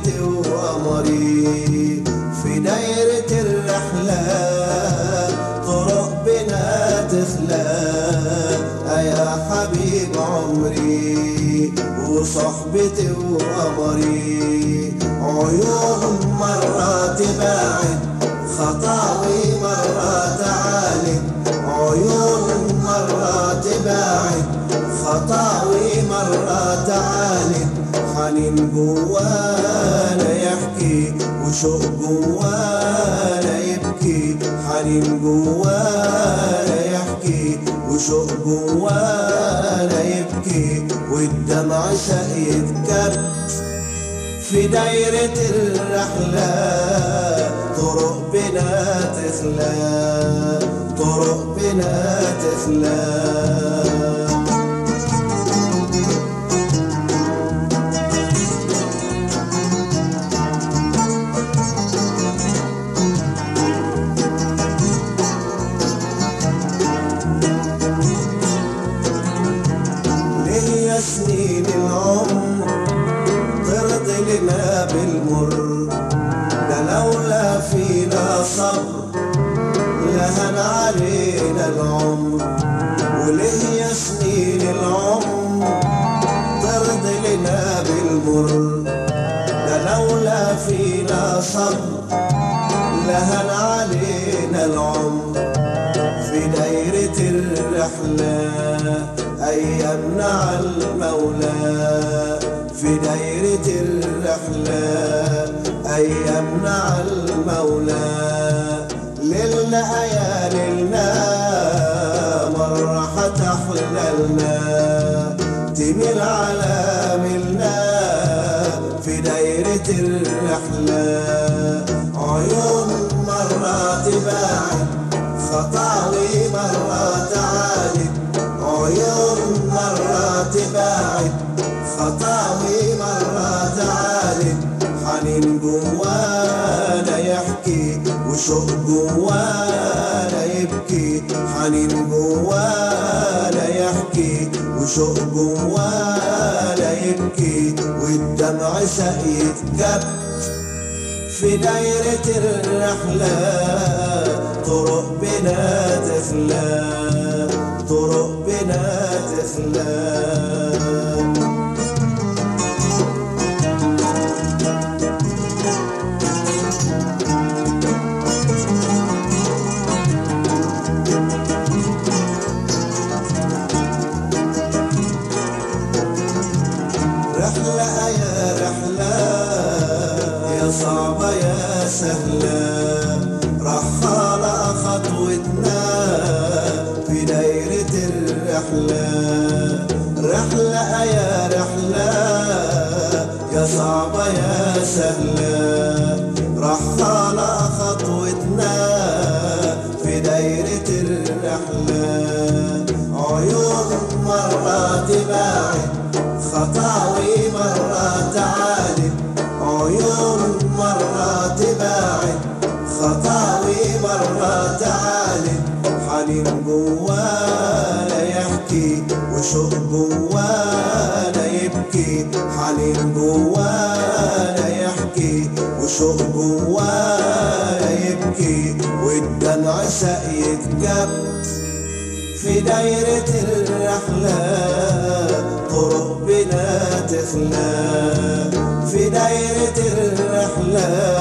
صحبتي وقمري في دايرة الرحلة طرق بنا تخلى يا حبيب عمري وصحبتي وقمري عيون مرة تباعد خطاوي مرة تعالي عيون مرة تباعد خطاوي مرة تعالي حنين جوانا يحكي وشوق جوانا يبكي حنين جوانا يحكي وشوق جوانا يبكي والدمع شقيت كبت في دايرة الرحلة طرق بنا تخلى طرق بنا تخلى ليا سنين العمر ترضي لنا بالمر ده لولا فينا صبر لهن علينا العمر وليا سنين العمر ترضي لنا بالمر ده لولا فينا صبر لهن علينا العمر في دايرة الرحلة أيامنا على المولى في دايرة الرحلة أيامنا على المولى ليلنا يا ليلنا مرة حتحلى لنا تميل على ملنا في دايرة الرحلة عيون مرة تباعد خطاوي مرة تعالي عيون مرة تباعد خطاوي مرة تعالي حنين جوانا يحكي وشوق جوانا يبكي حنين جوانا يحكي وشوق جوانا يبكي والدمع سقيت كبت في دايرة الرحلة طرق بنا تخلى طرق بنا تخلى رحلة يا رحلة يا صعبة يا سهلة رحالة خطوتنا في دايرة الرحلة رحلة يا رحلة يا صعبة يا سهلة رحالة خطوتنا في دايرة الرحلة عيون مرة تباعد خطاوي مرة تعالي عيون مرة تباعد خطاوي مرة تعالي حنين جوانا يحكي وشوق جوانا يبكي حنين جوانا يحكي وشوق جوانا يبكي والدمع سقيت كبت في دايرة الرحلة طرق بنا تخلى في دايرة الرحلة